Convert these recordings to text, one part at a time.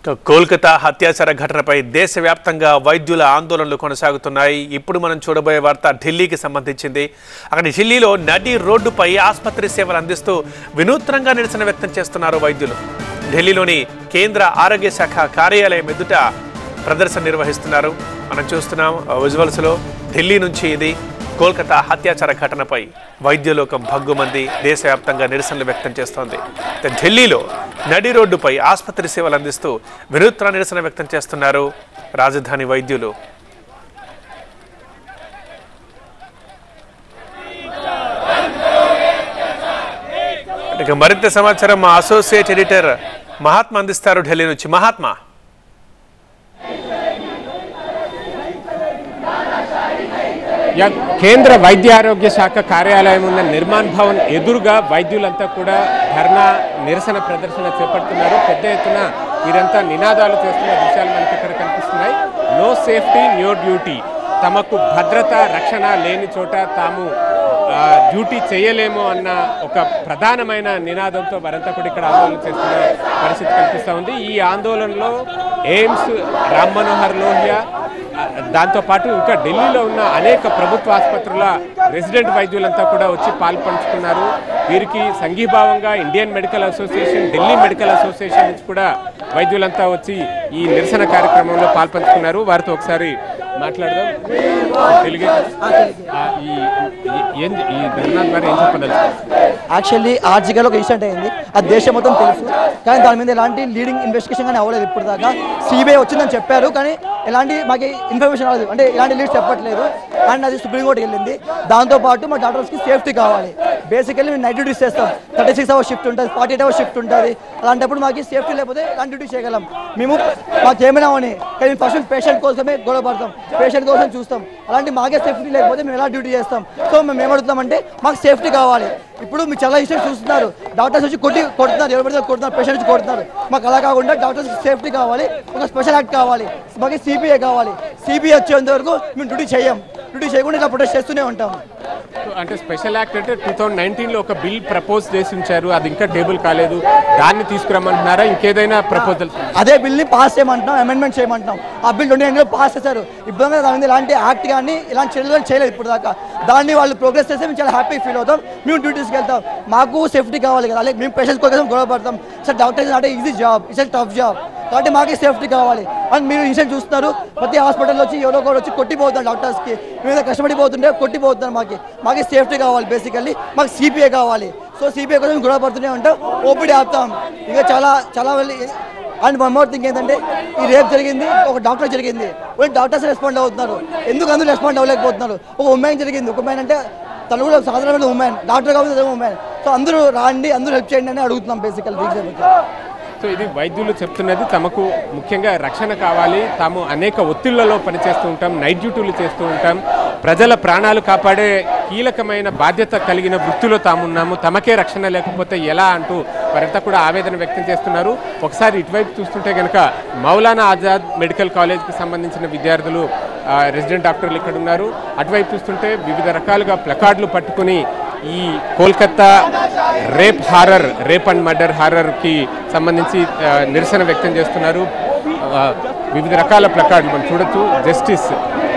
ఇక కోల్కతా అత్యాచార ఘటనపై దేశవ్యాప్తంగా వైద్యుల ఆందోళనలు కొనసాగుతున్నాయి ఇప్పుడు మనం చూడబోయే వార్త ఢిల్లీకి సంబంధించింది అక్కడ ఢిల్లీలో నడి రోడ్డుపై ఆసుపత్రి సేవలు అందిస్తూ వినూత్నంగా నిరసన వ్యక్తం చేస్తున్నారు వైద్యులు ఢిల్లీలోని కేంద్ర ఆరోగ్య శాఖ కార్యాలయం ఎదుట ప్రదర్శన నిర్వహిస్తున్నారు మనం చూస్తున్నాం విజువల్స్లో ఢిల్లీ నుంచి ఇది కోల్కతా అత్యాచార ఘటనపై వైద్యలోకం భగ్గుమంది దేశవ్యాప్తంగా నిరసనలు వ్యక్తం చేస్తోంది అయితే ఢిల్లీలో నడి రోడ్డుపై ఆసుపత్రి సేవలు అందిస్తూ వినూత్న నిరసన వ్యక్తం చేస్తున్నారు రాజధాని వైద్యులు ఇక మరింత సమాచారం మా అసోసియేట్ ఎడిటర్ మహాత్మా అందిస్తారు ఢిల్లీ నుంచి మహాత్మా యా- కేంద్ర వైద్య ఆరోగ్య శాఖ కార్యాలయం ఉన్న నిర్మాణ్ భవన్ ఎదురుగా వైద్యులంతా కూడా ధర్నా నిరసన ప్రదర్శన చేపడుతున్నారు పెద్ద ఎత్తున వీరంతా నినాదాలు చేస్తున్న దృశ్యాలు మనకి ఇక్కడ కనిపిస్తున్నాయి నో సేఫ్టీ న్యో డ్యూటీ తమకు భద్రత రక్షణ లేని చోట తాము ఆ, డ్యూటీ చేయలేము అన్న ఒక ప్రధానమైన నినాదంతో వారంతా కూడా ఇక్కడ ఆందోళన చేస్తున్న పరిస్థితి కనిపిస్తూ ఉంది ఈ ఆందోళనలో ఎయిమ్స్ రామ్ మనోహర్ లోహియా ఆ, దాంతోపాటు ఇంకా ఢిల్లీలో ఉన్న అనేక ప్రభుత్వ ఆసుపత్రుల రెసిడెంట్ వైద్యులంతా కూడా వచ్చి పాల్పంచుకున్నారు వీరికి సంఘీభావంగా Indian medical association Delhi medical association నుంచి కూడా వైద్యులంతా వచ్చి ఈ నిరసన కార్యక్రమంలో పాల్పంచుకున్నారు వారితో ఒకసారి మాట్లాడదాం తెలుగు ఆ, ఈ ఈ- ఏం ఈ ధర్నా ద్వారా ఏం చెప్పదలుచుకున్నారు యాక్చువల్లీ ఆర్జికల్ ఒక ఇన్సిడెంట్ అయింది అది దేశం మొత్తం తెలుసు కానీ దాని మీద ఎలాంటి లీడింగ్ ఇన్వెస్టిగేషన్ కానీ అవ్వలేదు ఇప్పుడు దాకా సిబిఐ వచ్చిందని చెప్పారు కానీ ఎలాంటి మాకు ఇన్ఫర్మేషన్ రాలేదు అంటే ఎలాంటి లీడ్స్ చెప్పట్లేదు అండ్ అది సుప్రీంకోర్టుకి వెళ్ళింది దాంతోపాటు మా డాక్టర్స్కి సేఫ్టీ కావాలి బేసికల్లీ మేము నైట్ డ్యూటీస్ చేస్తాం థర్టీ సిక్స్ అవర్స్ షిఫ్ట్ ఉంటుంది ఫార్టీ ఎయిట్ అవర్స్ షిఫ్ట్ ఉంటుంది అలాంటప్పుడు మాకు సేఫ్టీ లేకపోతే ఎలాంటి డ్యూటీ చేయగలం మేము మాకు ఏమైనా అవని కానీ మేము ఫస్ట్ పేషెంట్ కోసమే గొడవ పడతాం పేషెంట్ కోసం చూస్తాం అలాంటి మాకే సేఫ్టీ లేకపోతే మేము ఎలా డ్యూటీ చేస్తాం సో మేము ఏమడుగుతామంటే మాకు సేఫ్టీ కావాలి ఇప్పుడు మీరు చాలా ఇన్సిడెంట్స్ చూస్తున్నారు డాక్టర్స్ వచ్చి కొట్టి కొడుతున్నారు ఎవరు పడితే కొడుతున్నారు పేషెంట్ వచ్చి కొడుతున్నారు మాకు అలా కాకుండా డాక్టర్స్ సేఫ్టీ కావాలి ఒక స్పెషల్ యాక్ట్ కావాలి మాకు సిబిఐ కావాలి సిబిఐ వచ్చేంత వరకు మేము డ్యూటీ చేయం డ్యూటీ చేయకుండా ఇలా ప్రొటెస్ట్ చేస్తూనే ఉంటాం అంటే స్పెషల్ యాక్ట్ అంటే టూ థౌజండ్ నైన్టీన్లో ఒక బిల్ ప్రపోజ్ చేసి ఉంచారు అది ఇంకా టేబుల్ కాలేదు దాన్ని తీసుకురమ్మంటున్నారా ఇంకేదైనా ప్రపోజల్ అదే బిల్ని పాస్ చేయమంటున్నాం అమెండ్మెంట్ చేయమంటున్నాం ఆ బిల్ ట్వంటీ నైన్లో పాస్ చేశారు ఇప్పుడు దాకా దాని మీద ఎలాంటి యాక్ట్ కానీ ఇలాంటి చర్యలు కానీ చేయలేదు ఇప్పుడు దాకా దాన్ని వాళ్ళు ప్రోగ్రెస్ చేస్తే మేము చాలా హ్యాపీ ఫీల్ అవుతాం మేము డ్యూటీస్కి వెళ్తాం మాకు సేఫ్టీ కావాలి కదా అలాగే మేము పేషెంట్స్ కోసం గొడవ పడతాం సార్ డాక్టర్ అంటే easy job it's tough job కాబట్టి మాకు సేఫ్టీ కావాలి అండ్ మీరు ఇన్సిడెంట్ చూస్తున్నారు ప్రతి హాస్పిటల్లో వచ్చి ఎవరో ఒకరు వచ్చి కొట్టిపోతున్నారు డాక్టర్స్కి మేము కష్టపడిపోతుంటే కొట్టిపోతున్నారు మాకు మాకు సేఫ్టీ కావాలి బేసికల్లీ మాకు సిపిఐ కావాలి సో సిపిఐ కోసం గొడవ పడుతూనే ఉంటాం ఓపీడీ ఆపుతాం ఇంకా చాలా చాలా వెళ్ళి అండ్ వన్ మోర్ థింగ్ ఏంటంటే ఈ రేప్ జరిగింది ఒక డాక్టర్ జరిగింది ఓన్లీ డాక్టర్స్ రెస్పాండ్ అవుతున్నారు ఎందుకు అందరూ రెస్పాండ్ అవ్వలేకపోతున్నారు ఒక ఉమెన్ జరిగింది ఒక ఉమెన్ అంటే తను కూడా సాధారణమైన ఉమెన్ డాక్టర్ కాబట్టి ఉమెన్ సో అందరూ రాండి అందరూ హెల్ప్ చేయండి అని అడుగుతున్నాం బేసికల్ రీజన్ సో ఇది వైద్యులు చెప్తున్నది తమకు ముఖ్యంగా రక్షణ కావాలి తాము అనేక ఒత్తిళ్లలో పనిచేస్తూ ఉంటాం నైట్ డ్యూటీలు చేస్తూ ఉంటాం ప్రజల ప్రాణాలు కాపాడే కీలకమైన బాధ్యత కలిగిన వృత్తిలో తామున్నాము తమకే రక్షణ లేకపోతే ఎలా అంటూ వారంతా కూడా ఆవేదన వ్యక్తం చేస్తున్నారు ఒకసారి ఇటువైపు చూస్తుంటే కనుక మౌలానా ఆజాద్ మెడికల్ కాలేజ్కి సంబంధించిన విద్యార్థులు ఆ, రెసిడెంట్ డాక్టర్లు ఇక్కడ ఉన్నారు అటువైపు చూస్తుంటే వివిధ రకాలుగా ప్లకార్డులు పట్టుకుని ఈ Kolkata rape horror rape and murder హారర్కి సంబంధించి ఆ, నిరసన వ్యక్తం చేస్తున్నారు ఆ, వివిధ రకాల ప్లకార్డులు మనం చూడొచ్చు జస్టిస్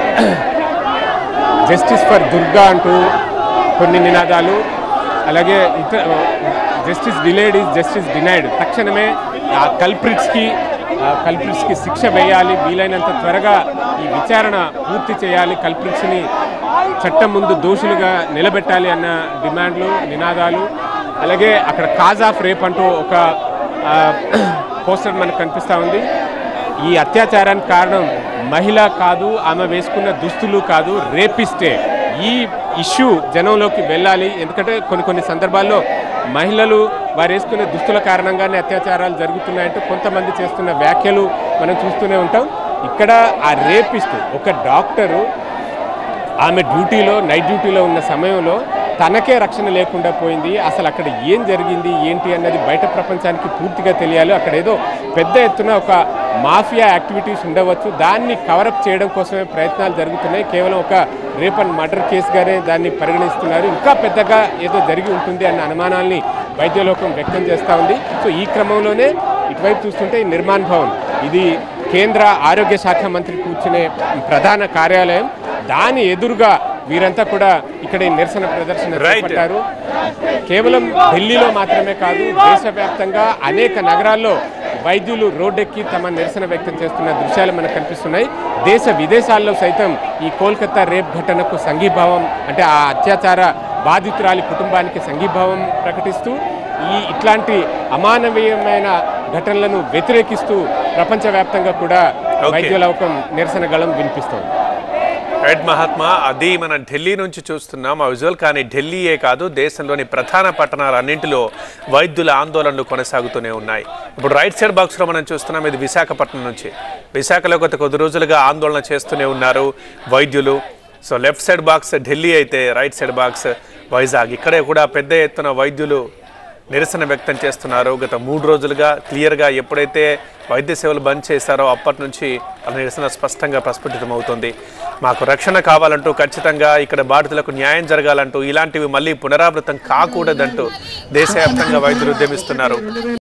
జస్టిస్ ఫర్ దుర్గా అంటూ కొన్ని నినాదాలు అలాగే ఇతర justice delayed is justice denied తక్షణమే ఆ కల్ప్రిట్స్కి కల్ప్రిట్స్కి శిక్ష వేయాలి వీలైనంత త్వరగా ఈ విచారణ పూర్తి చేయాలి కల్ప్రిట్స్ని చట్టం ముందు దోషులుగా నిలబెట్టాలి అన్న డిమాండ్లు నినాదాలు అలాగే అక్కడ కాజ్ ఆఫ్ రేప్ అంటూ ఒక ఆ, పోస్టర్ మనకు కనిపిస్తూ ఉంది ఈ అత్యాచారానికి కారణం మహిళ కాదు ఆమె వేసుకున్న దుస్తులు కాదు రేపిస్టే ఈ ఇష్యూ జనంలోకి వెళ్ళాలి ఎందుకంటే కొన్ని కొన్ని సందర్భాల్లో మహిళలు వారు వేసుకునే దుస్తుల కారణంగానే అత్యాచారాలు జరుగుతున్నాయంటూ కొంతమంది చేస్తున్న వ్యాఖ్యలు మనం చూస్తూనే ఉంటాం ఇక్కడ ఆ రేపిస్ట్ ఒక డాక్టరు ఆమె డ్యూటీలో నైట్ డ్యూటీలో ఉన్న సమయంలో తనకే రక్షణ లేకుండా పోయింది అసలు అక్కడ ఏం జరిగింది ఏంటి అన్నది బయట ప్రపంచానికి పూర్తిగా తెలియాలి అక్కడ ఏదో పెద్ద ఎత్తున ఒక మాఫియా యాక్టివిటీస్ ఉండవచ్చు దాన్ని కవరప్ చేయడం కోసమే ప్రయత్నాలు జరుగుతున్నాయి కేవలం ఒక రేప్ అండ్ మర్డర్ కేసుగానే దాన్ని పరిగణిస్తున్నారు ఇంకా పెద్దగా ఏదో జరిగి ఉంటుంది అన్న అనుమానాల్ని వైద్యలోకం వ్యక్తం చేస్తూ ఉంది సో ఈ క్రమంలోనే ఇటువైపు చూస్తుంటే ఈ నిర్మాణ్ భవన్ ఇది కేంద్ర ఆరోగ్య శాఖ మంత్రి కూర్చునే ప్రధాన కార్యాలయం దాని ఎదురుగా వీరంతా కూడా ఇక్కడ ఈ నిరసన ప్రదర్శన Right. చేపట్టారు కేవలం ఢిల్లీలో మాత్రమే కాదు దేశవ్యాప్తంగా అనేక నగరాల్లో వైద్యులు రోడ్డెక్కి తమ నిరసన వ్యక్తం చేస్తున్న దృశ్యాలు మనకు కనిపిస్తున్నాయి దేశ విదేశాల్లో సైతం ఈ కోల్కతా రేప్ ఘటనకు సంఘీభావం అంటే ఆ అత్యాచార బాధితురాలి కుటుంబానికి సంఘీభావం ప్రకటిస్తూ ఈ ఇట్లాంటి అమానవీయమైన ఘటనలను వ్యతిరేకిస్తూ ప్రపంచవ్యాప్తంగా కూడా Okay. వైద్యుల ఒక నిరసన గళం వినిపిస్తోంది రైట్ మహాత్మా అది మనం ఢిల్లీ నుంచి చూస్తున్నాం ఆ విజువల్ కానీ ఢిల్లీయే కాదు దేశంలోని ప్రధాన పట్టణాలన్నింటిలో వైద్యుల ఆందోళనలు కొనసాగుతూనే ఉన్నాయి ఇప్పుడు రైట్ సైడ్ బాక్స్లో మనం చూస్తున్నాం ఇది విశాఖపట్నం నుంచి విశాఖలో గత కొద్ది రోజులుగా ఆందోళన చేస్తూనే ఉన్నారు వైద్యులు so left side box Delhi అయితే రైట్ సైడ్ బాక్స్ వైజాగ్ ఇక్కడే కూడా పెద్ద ఎత్తున వైద్యులు నిరసన వ్యక్తం చేస్తున్నారు గత మూడు రోజులుగా క్లియర్గా ఎప్పుడైతే వైద్య సేవలు బంద్ చేశారో అప్పటి నుంచి వాళ్ళ నిరసన స్పష్టంగా ప్రస్ఫుటితమవుతుంది మాకు రక్షణ కావాలంటూ ఖచ్చితంగా ఇక్కడ బాధితులకు న్యాయం జరగాలంటూ ఇలాంటివి మళ్ళీ పునరావృతం కాకూడదంటూ దేశవ్యాప్తంగా వైద్యులు ఉద్యమిస్తున్నారు